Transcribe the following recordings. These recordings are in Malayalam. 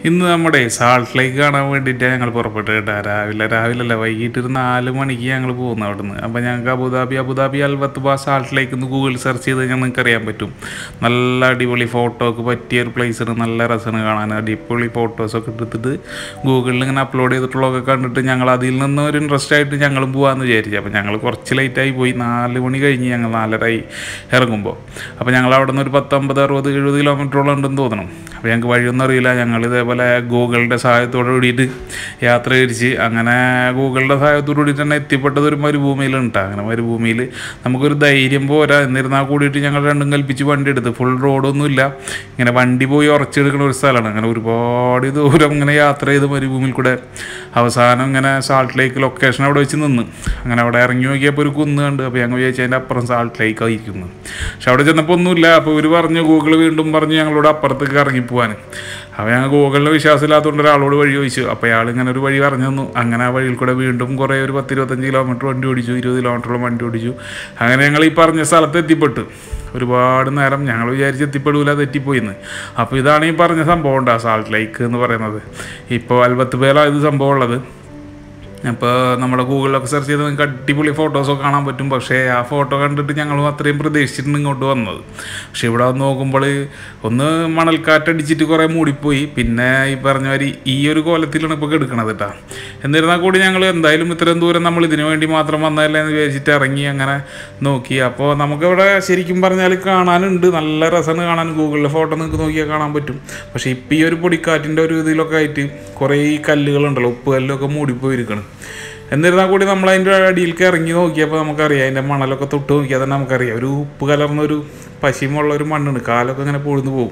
ഇന്ന് നമ്മുടെ സാൾട്ട് ലേക്ക് കാണാൻ വേണ്ടിയിട്ടാണ് ഞങ്ങൾ പുറപ്പെട്ടത് കേട്ടോ രാവിലെ രാവിലെ അല്ല വൈകിട്ട് ഒരു നാല് മണിക്ക് ഞങ്ങൾ പോകുന്നു അവിടുന്ന് അപ്പോൾ ഞങ്ങൾക്ക് Abu Dhabi Abu Dhabi Al Wathba salt lake എന്ന് ഗൂഗിൾ സെർച്ച് ചെയ്ത് കഴിഞ്ഞാൽ നിങ്ങൾക്ക് അറിയാൻ പറ്റും നല്ല അടിപൊളി ഫോട്ടോക്ക് പറ്റിയ ഒരു പ്ലേസാണ് നല്ല രസമാണ് കാണാൻ അടിപൊളി ഫോട്ടോസൊക്കെ എടുത്തിട്ട് ഗൂഗിളിൽ ഇങ്ങനെ അപ്ലോഡ് ചെയ്തിട്ടുള്ളതൊക്കെ കണ്ടിട്ട് ഞങ്ങൾ അതിൽ നിന്ന് ഒരു ഇൻട്രസ്റ്റ് ആയിട്ട് ഞങ്ങളും പോകാമെന്ന് വിചാരിച്ചു അപ്പോൾ ഞങ്ങൾ കുറച്ച് ലേറ്റായി പോയി നാല് മണി കഴിഞ്ഞ് ഞങ്ങൾ നാലരായി ഇറങ്ങുമ്പോൾ അപ്പോൾ ഞങ്ങൾ അവിടെ നിന്ന് ഒരു പത്തൊമ്പത് അറുപത് എഴുപത് കിലോമീറ്ററോളം ഉണ്ടെന്ന് തോന്നണം അപ്പോൾ ഞങ്ങൾക്ക് വഴിയൊന്നും അറിയില്ല ഞങ്ങൾ ഇതേപോലെ ഗൂഗിളിൻ്റെ സഹായത്തോട് കൂടിയിട്ട് യാത്ര തിരിച്ച് അങ്ങനെ ഗൂഗിളിൻ്റെ സഹായത്തോട് കൂടിയിട്ട് തന്നെ എത്തിപ്പെട്ടത് ഒരു മരുഭൂമിയിലാണ് കേട്ടോ അങ്ങനെ മരുഭൂമിയിൽ നമുക്കൊരു ധൈര്യം പോരാ എന്നിരുന്നാൽ കൂടിയിട്ട് ഞങ്ങൾ രണ്ടും കൽപ്പിച്ച് വണ്ടി എടുത്ത് ഫുൾ റോഡൊന്നുമില്ല ഇങ്ങനെ വണ്ടി പോയി ഉറച്ചെടുക്കുന്ന ഒരു സ്ഥലമാണ് അങ്ങനെ ഒരുപാട് ദൂരം ഇങ്ങനെ യാത്ര ചെയ്ത് മരുഭൂമിയിൽ കൂടെ അവസാനം ഇങ്ങനെ സാൾട്ട് ലേക്ക് ലൊക്കേഷൻ അവിടെ വെച്ച് നിന്ന് അങ്ങനെ അവിടെ ഇറങ്ങി നോക്കിയപ്പോൾ ഒരു കുന്ന് കണ്ട് അപ്പോൾ ഞങ്ങൾ വിചാരിച്ചു അതിൻ്റെ അപ്പുറം സാൾട്ട് ലേക്ക് ആയിരിക്കുന്നു പക്ഷെ അവിടെ ചെന്നപ്പോൾ ഒന്നുമില്ല അപ്പോൾ ഇവർ പറഞ്ഞു ഗൂഗിൾ വീണ്ടും പറഞ്ഞു ഞങ്ങളോട് അപ്പുറത്തേക്ക് ഇറങ്ങിപ്പോവാൻ അപ്പോൾ ഞങ്ങൾ ഗൂഗിളിൽ വിശ്വാസമില്ലാത്തതുകൊണ്ട് ഒരാളോട് വഴി ചോദിച്ചു അപ്പോൾ അയാൾ ഇങ്ങനെ ഒരു വഴി പറഞ്ഞു തന്നു അങ്ങനെ ആ വഴിയിൽ കൂടെ വീണ്ടും കുറേ ഒരു പത്ത് ഇരുപത്തഞ്ച് കിലോമീറ്റർ വണ്ടി ഓടിച്ചു ഇരുപത് കിലോമീറ്ററോളം വണ്ടി ഓടിച്ചു അങ്ങനെ ഞങ്ങൾ ഈ പറഞ്ഞ സ്ഥലത്ത് എത്തിപ്പെട്ടു ഒരുപാട് നേരം ഞങ്ങൾ വിചാരിച്ച് എത്തിപ്പെടൂല തെറ്റിപ്പോയിന്ന് അപ്പോൾ ഇതാണ് ഈ പറഞ്ഞ സംഭവം ഉണ്ടാ സാൾട്ട് ലേക്ക് എന്ന് പറയുന്നത് ഇപ്പോൾ അൽബത്ത് പേരാണ് ഇത് സംഭവം ഉള്ളത് അപ്പോൾ നമ്മുടെ ഗൂഗിളിലൊക്കെ സെർച്ച് ചെയ്ത് നിങ്ങൾക്ക് അടിപൊളി ഫോട്ടോസൊക്കെ കാണാൻ പറ്റും പക്ഷേ ആ ഫോട്ടോ കണ്ടിട്ട് ഞങ്ങളും അത്രയും പ്രതീക്ഷിച്ചിട്ടുണ്ട് ഇങ്ങോട്ട് വന്നത് പക്ഷേ ഇവിടെ വന്ന് നോക്കുമ്പോൾ ഒന്ന് മണൽക്കാറ്റടിച്ചിട്ട് കുറേ മൂടിപ്പോയി പിന്നെ ഈ പറഞ്ഞ മാതിരി ഈ ഒരു കോലത്തിലാണ് ഇപ്പോൾ കെടുക്കണത് കേട്ടോ എന്നിരുന്നാൽ കൂടി ഞങ്ങൾ എന്തായാലും ഇത്രയും ദൂരം നമ്മൾ ഇതിനു വേണ്ടി മാത്രം വന്നതല്ലേ എന്ന് വിചാരിച്ചിട്ട് ഇറങ്ങി അങ്ങനെ നോക്കി അപ്പോൾ നമുക്കിവിടെ ശരിക്കും പറഞ്ഞാൽ കാണാനുണ്ട് നല്ല രസമാണ് കാണാൻ ഗൂഗിളിലെ ഫോട്ടോ നിങ്ങൾക്ക് നോക്കിയാൽ കാണാൻ പറ്റും പക്ഷേ ഇപ്പോൾ ഈ ഒരു പൊടിക്കാറ്റിൻ്റെ ഒരു ഇതിലൊക്കെ ആയിട്ട് കുറേ ഈ കല്ലുകളുണ്ടല്ലോ ഉപ്പ് കല്ലൊക്കെ മൂടിപ്പോയിരിക്കണം എന്നിരുന്നാൽ കൂടി നമ്മൾ അതിൻ്റെ അടിയിലേക്ക് ഇറങ്ങി നോക്കിയപ്പോൾ നമുക്കറിയാം അതിൻ്റെ മണലൊക്കെ തൊട്ട് നോക്കിയാൽ തന്നെ നമുക്കറിയാം ഒരു ഉപ്പ് കലർന്ന ഒരു പശിമുള്ള ഒരു മണ്ണാണ് കാലൊക്കെ ഇങ്ങനെ പൊഴുന്നു പോകും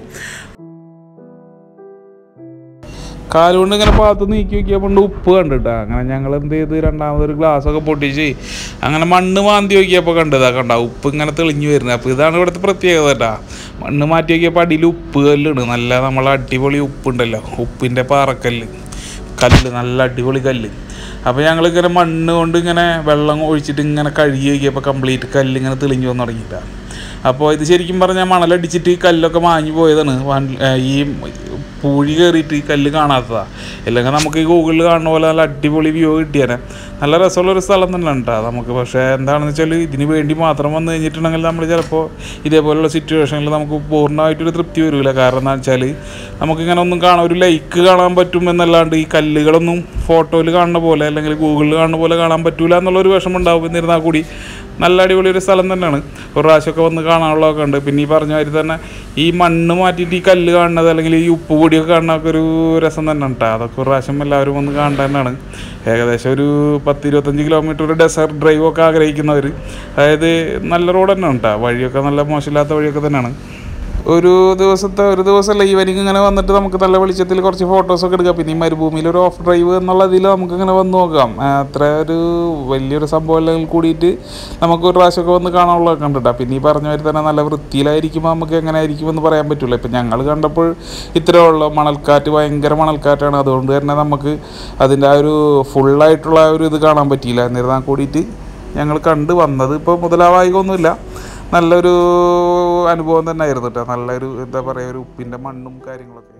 കാലുകൊണ്ട് ഇങ്ങനെ പാത്ത് നീക്കി നോക്കിയപ്പോൾ ഉപ്പ് കണ്ടിട്ടാ അങ്ങനെ ഞങ്ങൾ എന്ത് ചെയ്ത് രണ്ടാമതൊരു ഗ്ലാസ് ഒക്കെ പൊട്ടിച്ച് അങ്ങനെ മണ്ണ് മാന്തി നോക്കിയപ്പോൾ കണ്ടതാ കണ്ട ഉപ്പ് ഇങ്ങനെ തെളിഞ്ഞു വരുന്നത് അപ്പോൾ ഇതാണ് ഇവിടുത്തെ പ്രത്യേകത കേട്ടാ മണ്ണ് മാറ്റി നോക്കിയപ്പോൾ അടിയിൽ ഉപ്പ് കല്ലാണ് നല്ല നമ്മളെ അടിപൊളി ഉപ്പുണ്ടല്ലോ ഉപ്പിൻ്റെ പാറക്കല്ല് കല്ല് നല്ല അടിപൊളി കല്ല് അപ്പോൾ ഞങ്ങളിങ്ങനെ മണ്ണ് കൊണ്ട് ഇങ്ങനെ വെള്ളം ഒഴിച്ചിട്ട് ഇങ്ങനെ കഴുകി നോക്കിയപ്പോൾ കംപ്ലീറ്റ് കല്ല് ഇങ്ങനെ തെളിഞ്ഞു വന്ന് തുടങ്ങിയിട്ടാണ് അപ്പോൾ ഇത് ശരിക്കും പറഞ്ഞാൽ മണലടിച്ചിട്ട് ഈ കല്ലൊക്കെ മാഞ്ഞു പോയതാണ് വൺ- ഏ, ഈ പൂഴി കയറിയിട്ട് ഈ കല്ല് കാണാത്തതാണ് അല്ലെങ്കിൽ നമുക്ക് ഈ ഗൂഗിളിൽ കാണുന്ന പോലെ നല്ല അടിപൊളി വ്യൂ കിട്ടിയാനെ നല്ല രസമുള്ള ഒരു സ്ഥലം തന്നെ ഉണ്ടാ നമുക്ക് പക്ഷേ എന്താണെന്ന് വെച്ചാൽ ഇതിന് വേണ്ടി മാത്രം വന്നു കഴിഞ്ഞിട്ടുണ്ടെങ്കിൽ നമ്മൾ ചിലപ്പോൾ ഇതേപോലുള്ള സിറ്റുവേഷനിൽ നമുക്ക് പൂർണ്ണമായിട്ടൊരു തൃപ്തി വരില്ല കാരണം എന്താ വെച്ചാൽ നമുക്കിങ്ങനെ ഒന്നും കാണാൻ ഒരു ലൈക്ക് കാണാൻ പറ്റും എന്നല്ലാണ്ട് ഈ കല്ലുകളൊന്നും ഫോട്ടോയിൽ കാണുന്ന പോലെ അല്ലെങ്കിൽ ഗൂഗിളിൽ കാണുന്ന പോലെ കാണാൻ പറ്റൂല എന്നുള്ളൊരു വിഷമം ഉണ്ടാവും എന്നിരുന്നാൽ കൂടി നല്ല അടിപൊളി ഒരു സ്ഥലം തന്നെയാണ് ഒരു പ്രാവശ്യമൊക്കെ വന്ന് കാണാനുള്ളതൊക്കെ ഉണ്ട് പിന്നെ ഈ പറഞ്ഞ മാതിരി തന്നെ ഈ മണ്ണ് മാറ്റിയിട്ട് ഈ കല്ല് കാണുന്നത് അല്ലെങ്കിൽ ഈ ഉപ്പ് പൊടിയൊക്കെ കാണുന്നതൊക്കെ ഒരു രസം തന്നെ കേട്ടോ അതൊക്കെ ഒരു പ്രാവശ്യം എല്ലാവരും വന്ന് കാണേണ്ട തന്നെയാണ് ഏകദേശം ഒരു പത്ത് ഇരുപത്തഞ്ച് കിലോമീറ്റർ ഒരു ഡെസേർട്ട് ഡ്രൈവ് ഒക്കെ ആഗ്രഹിക്കുന്നവർ അതായത് നല്ല റോഡ് തന്നെ കേട്ടോ വഴിയൊക്കെ നല്ല മോശമില്ലാത്ത വഴിയൊക്കെ തന്നെയാണ് ഒരു ദിവസത്തെ ഒരു ദിവസമല്ല ഈവനിങ് ഇങ്ങനെ വന്നിട്ട് നമുക്ക് നല്ല വെളിച്ചത്തിൽ കുറച്ച് ഫോട്ടോസൊക്കെ എടുക്കാം പിന്നെ ഈ മരുഭൂമിയിൽ ഒരു ഓഫ് ഡ്രൈവ് എന്നുള്ള ഇതിൽ നമുക്ക് ഇങ്ങനെ വന്ന് നോക്കാം ആ, അത്ര ഒരു വലിയൊരു സംഭവം അല്ലെങ്കിൽ കൂടിയിട്ട് നമുക്ക് ഒരു പ്രാവശ്യമൊക്കെ വന്ന് കാണാനുള്ളതൊക്കെ കണ്ടിട്ടാ പിന്നെ ഈ പറഞ്ഞ മാതിരി തന്നെ നല്ല വൃത്തിയിലായിരിക്കുമ്പോൾ നമുക്ക് എങ്ങനെ ആയിരിക്കുമെന്ന് പറയാൻ പറ്റില്ല ഇപ്പം ഞങ്ങൾ കണ്ടപ്പോൾ ഇത്രയേ ഉള്ളൂ മണൽക്കാറ്റ് ഭയങ്കര മണൽക്കാറ്റാണ് അതുകൊണ്ട് തന്നെ നമുക്ക് അതിൻ്റെ ആ ഒരു ഫുള്ളായിട്ടുള്ള ആ ഒരു ഇത് കാണാൻ പറ്റിയില്ല എന്നിരുന്നാൽ കൂടിയിട്ട് ഞങ്ങൾ കണ്ട് വന്നത് ഇപ്പോൾ മുതലാവായികയൊന്നുമില്ല നല്ലൊരു അനുഭവം തന്നെ ആയിരുന്നു കേട്ടോ നല്ലൊരു എന്താ പറയുക ഒരു ഉപ്പിൻ്റെ മണ്ണും കാര്യങ്ങളൊക്കെ